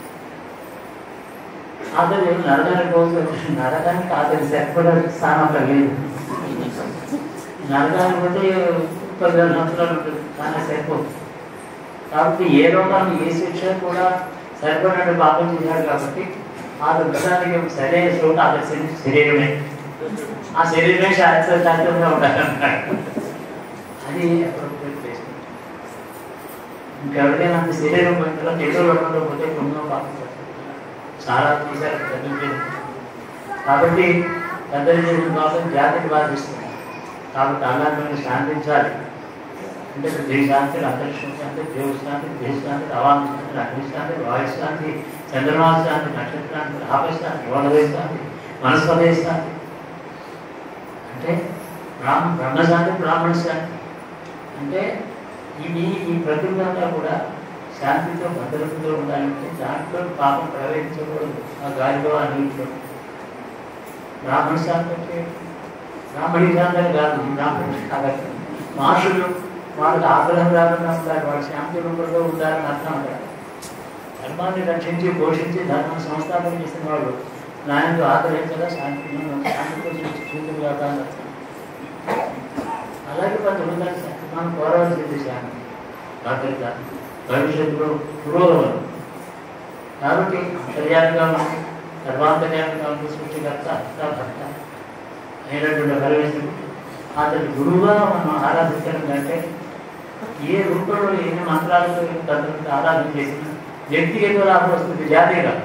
అతను నరకానికి పోతుంది నరకానికి అతని సరిపడా స్థానం అక్కడ లేదు నరకానికి పోతే పదివేల సంవత్సరాలు ఉంటుంది కానీ సరిపోదు కాబట్టి ఏ లోకానికి ఏ శిక్ష కూడా సరిపడినట్టు పాపం చేశాడు కాబట్టి ఆ దృష్టానికి సరైన చోట అతని శరీ- శరీరమే ఆ శరీరమే శాస్త్ర శాస్త్రంగా ఉండాలన్నాడు అది appropriate placement. ఇంకెవరికైనా అంత శరీరం పట్ల ఏదో లోకంలో పోతే పుణ్యం పాపం చేస్తారు. చాలా తీశారు పెద్దలు చేసిన. కాబట్టి పెద్దలు చేసిన పాపం జాతిని బాధిస్తుంది కాబట్టి అలాంటి శాంతించాలి అంటే దేశాంతి అంతరిక్ష శాంతి దేవశాంతి దేశాంతి అవాంశాంతి అగ్నిశాంతి వాయుశాంతి చంద్రమాశాంతి నక్షత్రాంతి ఆపశాంతి యోగదేశాంతి మనస్పదేశాంతి అంటే బ్రాహ్మ బ్రహ్మశాంతి బ్రాహ్మణ శాంతి అంటే ఇవి ఈ ప్రకృతి అంతా కూడా శాంతితో భద్రతతో ఉండాలంటే దాంట్లో పాపం ప్రవేశించకూడదు ఆ గాలిలో ఆ నీటిలో బ్రాహ్మణ శాంతి అంటే బ్రాహ్మణి శాంతి కాదు ఈ బ్రాహ్మణ కాబట్టి మహర్షులు వాళ్ళకి ఆగ్రహం రాకుండా ఉంటారు వాళ్ళ శాంతి రూపంలో ఉండాలని అర్థం అంటారు ధర్మాన్ని రక్షించి పోషించి ధర్మం సంస్థాపన చేసిన వాళ్ళు న్యాయంతో ఆదరించగా శాంతి శాంతితో చూసి కాదని అర్థం అలాగే కొంతమంది మనం కోరవలసింది శాంతి భద్రత భవిష్యత్తులో పురోగమనం కాబట్టి అంతర్యాలుగా ఉంది సర్వాంతర్యాలుగా ఉంది సృష్టికర్త అర్థ భర్త అయినటువంటి పరమేశ్వరుడు అతని గురువుగా మనం ఆరాధించడం కంటే ఏ రూపంలో ఎన్ని మంత్రాలతో ఎన్ని తంత్రులతో ఆరాధన చేసినా వ్యక్తికి ఏదో లాభం వస్తుంది జాతీయగా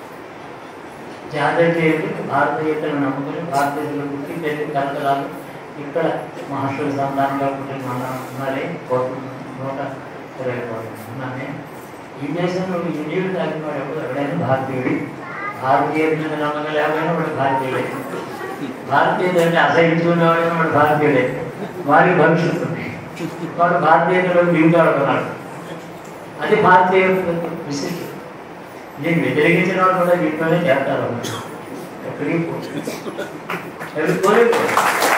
జాతీయ భారతీయతను నమ్ముకొని భారతదేశంలో పుట్టి పెళ్లి కలకలాలు ఇక్కడ మహర్షుల సంతానంగా పుట్టిన మన ఉన్నారే కోటి నూట ఇరవై కోట్లు ఉన్నామే ఈ దేశంలో ఈ నీళ్ళు తాగిన వాడు ఎవరు ఎవడైనా భారతీయుడు భారతీయ మీద నమ్మకం లేకపోయినా వాడు భారతీయుడే భారతీయుడు అసహించుకునేవాడైనా వాడు భారతీయుడే వారి భవిష్యత్తు ఉంది వాడు భారతీయులలో దిగుతాడుతున్నాడు అది భారతీయ విశిష్టం దీన్ని వ్యతిరేకించిన వాళ్ళు కూడా దీంట్లోనే చేస్తారు ఎక్కడికి పో- ఎక్కడికి పోలేదు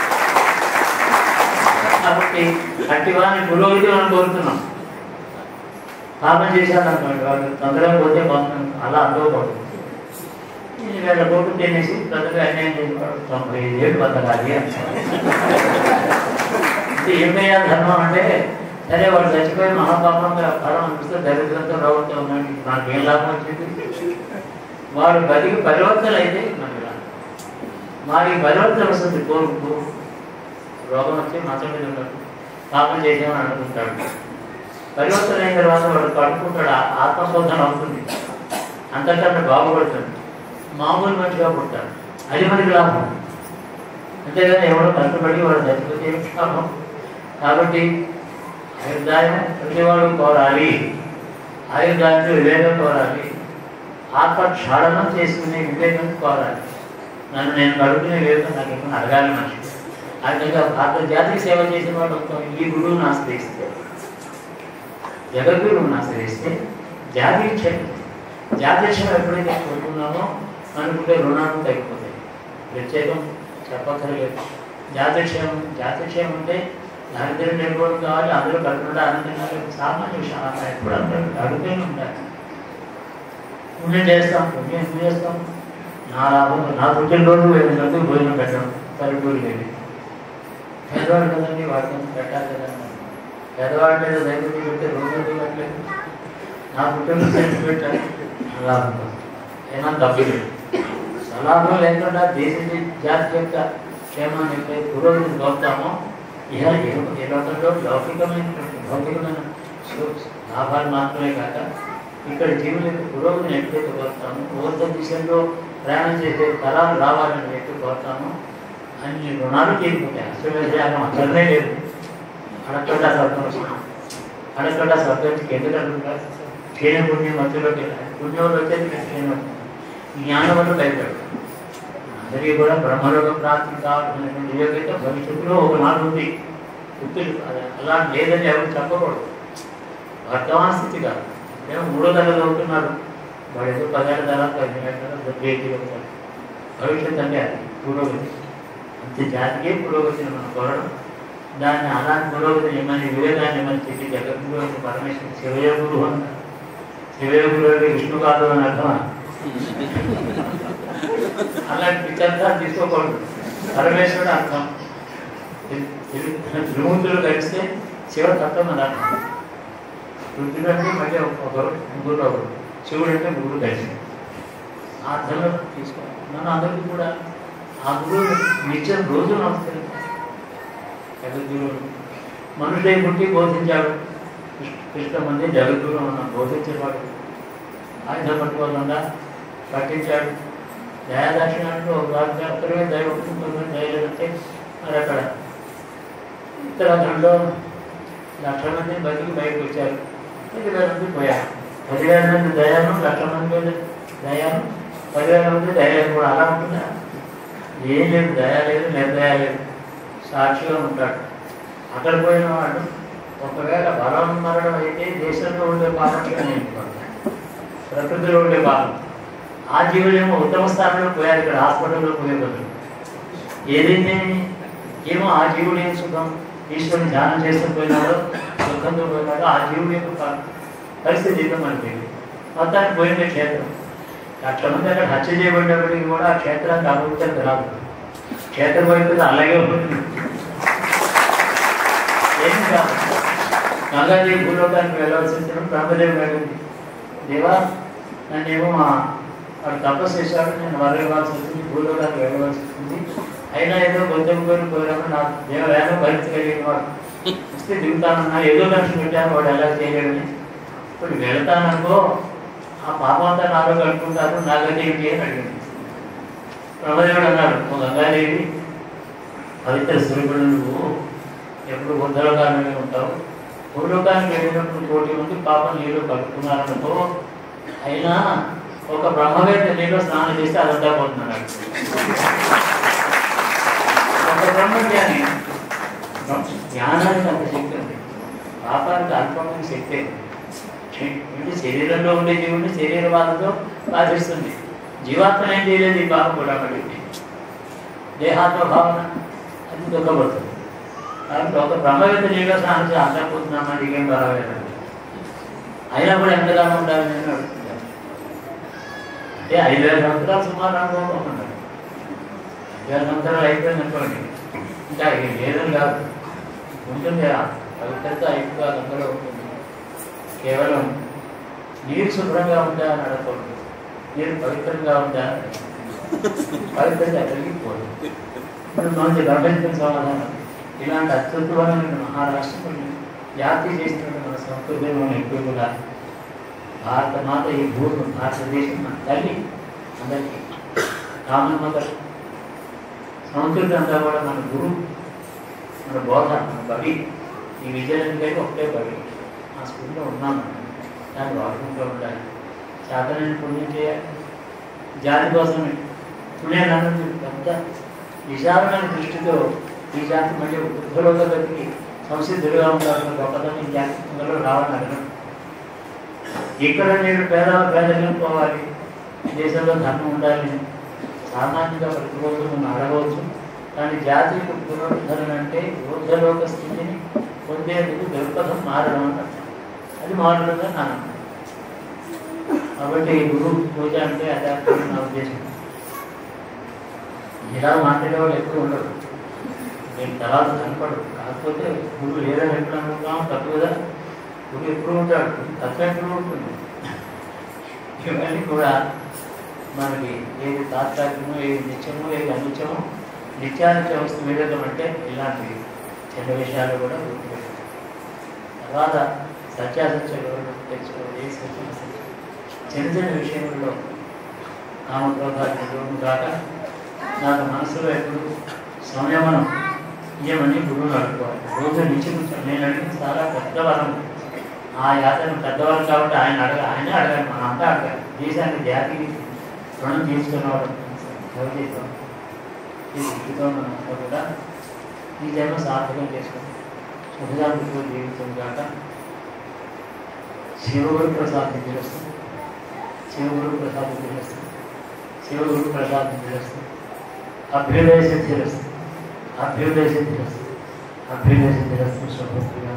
కాబట్టి అట్టి వారిని పురోగతి మనం కోరుతున్నాం పాపం చేశాడు అనుకోండి వాళ్ళు తొందరగా పోతే పాపం అలా అనుకోకూడదు ఈ వేల కోట్లు తినేసి ప్రజలు అన్యాయం చేసేవాడు తొంభై ఐదు ఏళ్ళు బతకాలి అంటారు అంటే ఏమయ్యా ధర్మం అంటే సరే వాడు చచ్చిపోయి మహాపాపంగా ఫలం అనిపిస్తే దరిద్రంతో రోగంతో ఉన్నాడు నాకు ఏం లాభం వచ్చింది వాడు బతికి పరివర్తన అయితే మనకి లాభం వారికి పరివర్తన వస్తుంది కోరుకు రోగం వచ్చి మంచం మీద ఉన్నాడు పాపం చేసామని అనుకుంటాడు పరివర్తన అయిన తర్వాత వాడు కడుక్కుంటాడు ఆ- ఆత్మశోధన అవుతుంది అంతకన్నా బాగుపడుతుంది మామూలు మనిషిగా పుట్టాడు అది మనకి లాభం అంతేగాని ఎవడో కష్టపడి వాడు చచ్చిపోతే ఏం లాభం కాబట్టి ఆయుర్దాయం ప్రతివాడు కోరాలి ఆయుర్దాయంలో వివేకం కోరాలి ఆత్మ క్షాళనం చేసుకునే వివేకం కోరాలి నన్ను నేను కడుపునే వివేకం నాకు ఏమైనా అడగాలి మనిషి అందుకే భారత జాతికి సేవ చేసిన వాడు ఒక ఈ గురువుని ఆశ్రయిస్తే జగద్గురువుని ఆశ్రయిస్తే జాతి క్షయం జాతిక్షయం ఎప్పుడైతే కోరుకున్నామో అనుకుంటే రుణాలు తగ్గిపోతాయి ప్రత్యేకం చెప్పక్కర్లేదు జాతిక్షయం జాతిక్షయం అంటే దారిద్ర్యం నిర్మూలన కావాలి అందరూ కడుపుండా ఆనందంగా లేకపోతే సామాన్య విషయం అలా ఎప్పుడు అందరూ అడుగుతూనే ఉండాలి పుణ్యం చేస్తాం పుణ్యం ఎందుకు చేస్తాం నా లాభం నా పుట్టినరోజు వేరే గంటకు భోజనం పెట్టడం పల్లెటూరు లేదు పేదవాడు కదండి వాడికి పెట్టాలి కదా పేదవాడి మీద దైవతి పెడితే రోజు ఎందుకు పెట్టలేదు నా పుట్టినరోజు సెంటు పెట్టాలి లాభం ఏమన్నా తప్పు లేదు సలాభం లేకుండా దేశ జాతి యొక్క క్షేమాన్ని ఎప్పుడైతే పురోగతిని కోరుతామో ఇహ ఏ- ఏ లోకంలో లౌకికమైనటువంటి భౌతికమైన సు- లాభాలు మాత్రమే కాక ఇక్కడ జీవుల యొక్క పురోగతిని ఎప్పుడైతే కోరుతామో పూర్వ దిశలో ప్రయాణం చేసే తరాలు రావాలని ఎప్పుడు కోరుతామో అన్ని రుణాలు తీరిపోతాయి అశ్వమేధయాగం అక్కడనే లేదు అడగొండ స్వర్గం వస్తుంది అడగొండ స్వర్గం ఎందుకు అనుకుంటారు క్షీణ పుణ్యం మధ్యలోకి వెళ్ళాలి పుణ్యం వచ్చేది క్షీణం జ్ఞానం వల్ల భయపడతారు అందరికీ కూడా బ్రహ్మలోక ప్రాప్తి కావాల్సినటువంటి యోగ్యత భవిష్యత్తులో ఒకనాడు ఉంది గుర్తులు అది అలా లేదని ఎవరు చెప్పకూడదు వర్తమాన స్థితి కాదు మేము మూడో తరగతి అవుతున్నారు వాడు ఏదో పదేళ్ళ తర్వాత పది గంటల జేజీ అవుతారు భవిష్యత్తు అంటే అది పురోగతి అంతే జాతికే పురోగతిని మనం కోరడం దాన్ని అలాంటి పురోగతి ఏమని వివేకాన్ని ఏమని చెప్పి జగద్గురు అంటే పరమేశ్వరు శివయ గురువు అంటారు శివయ గురువు అంటే విష్ణు కాదు అని అర్థమా అలాంటి పిచ్చంతా తీసుకోకూడదు పరమేశ్వరుడు అర్థం త్రిమూర్తులు కలిస్తే శివ తత్వం అని అర్థం రుద్రుడు అంటే మళ్ళీ ఒకరు ముగ్గురు ఒకరు శివుడు అంటే ముగ్గురు కలిసి ఆ అర్థంలో తీసుకోవాలి మనం అందరికీ కూడా ఆ గురువు నిత్యం రోజు నమస్కరించాలి జగద్గురువు మనుషుడే పుట్టి బోధించాడు కృష్ణ- కృష్ణ మంది జగద్గురు మనం బోధించేవాడు ఆయన పట్టుకోకుండా పట్టించాడు దయాదక్షిణాలు ఒక రాజ్యాత్రమే దైవం దయలేదంటే మరి అక్కడ ఉత్తరాఖండ్లో లక్ష మంది బతికి బయటకు వచ్చారు పదివేల మంది పోయారు పదివేల మంది దయాను లక్ష మంది మీద దయాను పదివేల మంది దయాలు కూడా అలా ఉంటుందా ఏం లేదు దయా లేదు నిర్దయ లేదు సాక్షిగా ఉంటాడు అక్కడ పోయిన వాడు ఒకవేళ బలం మరణం అయితే దేశంలో ఉండే పాపంగా నేను ప్రకృతిలో ఉండే పాపం ఆ జీవులేమో ఉత్తమ స్థానంలో పోయారు ఇక్కడ హాస్పిటల్లో పోయే బదులు ఏదైతే ఏమో ఆ జీవుడు ఏం సుఖం ఈశ్వరుని ధ్యానం చేస్తూ పోయినాడో సుఖంతో పోయినాడో ఆ జీవుడి యొక్క ప- పరిస్థితి ఏంటో మనకి తెలియదు మొత్తానికి పోయింది క్షేత్రం లక్ష మంది అక్కడ హత్య చేయబడినప్పటికీ కూడా ఆ క్షేత్రానికి అభివృద్ధి రాదు క్షేత్రం అయిపోతే అలాగే ఉంటుంది ఏం కాదు గంగాదేవి భూలోకానికి వెళ్ళవలసి వచ్చిన బ్రహ్మదేవి వెళ్ళింది దేవా నన్నేమో మా వాడు తపస్సు చేశాడు నేను వర ఇవ్వాల్సి వచ్చింది భూలోకానికి వెళ్ళవలసి వచ్చింది అయినా ఏదో గొంతెం కోరి కోరాము నా దేవయాన భరించి కలిగిన వాడు వస్తే దిగుతానన్నా ఏదో కష్టం పెట్టాను వాడు ఎలా చేయలేడని ఇప్పుడు వెళ్తాననుకో ఆ పాపం అంతా నాలో కట్టుకుంటారు నా గతి ఏంటి అని అడిగింది బ్రహ్మదేవుడు అన్నాడు ఓ గంగాదేవి పవిత్ర స్వరూపుడు నువ్వు ఎప్పుడు ఉద్దరకాలమే ఉంటావు భూలోకానికి వెళ్ళినప్పుడు కోటి మంది పాపం నీళ్ళు కట్టుకున్నారనుకో అయినా ఒక బ్రహ్మవేత్త నీళ్ళు స్నానం చేస్తే అదంతా పోతున్నాడు ఒక బ్రహ్మజ్ఞాని జ్ఞానానికి అంత శక్తి ఉంది పాపానికి అల్పమైన శక్తి అంటే శరీరంలో ఉండే జీవుని శరీర బాధతో బాధిస్తుంది జీవాత్మ ఏం చేయలేదు ఈ పాపం కూడా పడింది దేహాత్మ భావన అది దుఃఖపడుతుంది కాబట్టి ఒక బ్రహ్మవేత్త నీళ్ళ స్నానం చేసి అంతపోతున్నామా నీకేం పర్వాలేదు అయినా కూడా ఎంతగానో ఉండాలి నేను అడుగుతున్నాను అంటే ఐదు వేల సంవత్సరాలు సుమారు అనుభవం ఉన్నాడు ఐదు వేల సంవత్సరాలు అయిపోయింది అనుకోండి ఇంకా ఇది లేదని కాదు ఉంటుంది ఆ పవిత్రత ఎక్కువ అందులో ఉంటుంది కేవలం నీరు శుభ్రంగా ఉందా అని అడగకూడదు నీరు పవిత్రంగా ఉందా పవిత్రత ఎక్కడికి పోదు ఇప్పుడు మనకి గమనించిన సమాధానం ఇలాంటి అత్యుత్తమైన మహారాష్ట్రని జాతి చేసినటువంటి మన సంస్కృతి మనం ఎప్పుడు కూడా భారత మాత ఈ భూమి భారతదేశం మన తల్లి అందరికీ కామన్ మదర్ సంస్కృతి అంతా కూడా మన గురువు మన బోధ మన బడి ఈ విజయానికి ఒకటే బడి ఆ స్కూల్లో ఉన్నాం మనం. దాన్ని వాడుకుంటూ ఉండాలి చేతనైన పుణ్యం చేయాలి జాతి కోసమే పుణ్యాన్ని పెద్ద విశాలమైన దృష్టితో ఈ జాతి మళ్ళీ వృద్ధులుగా బతికి సంసిద్ధులుగా ఉండాలని గొప్పతనం ఈ జాతిలో రావాలని అడగడం ఇక్కడ నేను పేద పేదలు పోవాలి దేశంలో ధర్మం ఉండాలి సామాన్యంగా ప్రతిరోజు మనం అడగవచ్చు కానీ జాతీయ పునరుద్ధరణ అంటే ఊర్ధలోక స్థితిని పొందేందుకు దృక్పథం మారడం అని అర్థం. అది మారడంగా నా నమ్మకం. కాబట్టి గురు పూజ అంటే అదే అర్థం నా ఉద్దేశం ఇలా మాట్లాడే వాళ్ళు ఎప్పుడు ఉండరు నేను తర్వాత కనపడదు కాకపోతే గురువు లేదని ఎప్పుడు అనుకుంటాం తప్పు కదా గురువు ఎప్పుడు ఉంటాడు తప్పు ఎప్పుడు ఉంటుంది ఇవన్నీ కూడా మనకి ఏది తాత్కాలికమో ఏది నిత్యమో ఏది అనిత్యమో నిత్యానిత్య వస్తు వివేకం అంటే ఇలాంటి చిన్న విషయాలు కూడా గుర్తుపెట్టాలి తర్వాత సత్యాసత్య వివరణ తెలుసుకోవాలి ఏ సత్యం అసత్యం. చిన్న చిన్న విషయంలో కామక్రోధాన్ని దూరం కాక నాకు మనసులో ఎప్పుడు సంయమనం ఇవ్వమని గురువుని అడుకోవాలి రోజు నిశ్చయించాను నేను అడిగిన చాలా పెద్ద వరం ఆ యాత్ర పెద్దవారు కాబట్టి ఆయన అడగ ఆయనే అడగాలి మనం అంతా అడగాలి దేశానికి జాతికి రుణం తీసుకున్నవాడు భవిష్యత్తు ఈ స్థితితో మనం అంతా కూడా ఈ జన్మ సార్థకం చేసుకోండి శుభజాతితో జీవితం కాక శివగురు ప్రసాద్ తెలుస్తుంది శివగురు ప్రసాద్ తెలుస్తుంది శివగురు ప్రసాద్ తెలుస్తుంది అభ్యుదయ సిద్ధిరస్తు అభ్యుదయ సిద్ధిరస్తు అభ్యుదయ సిద్ధిరస్తు శుభప్రియ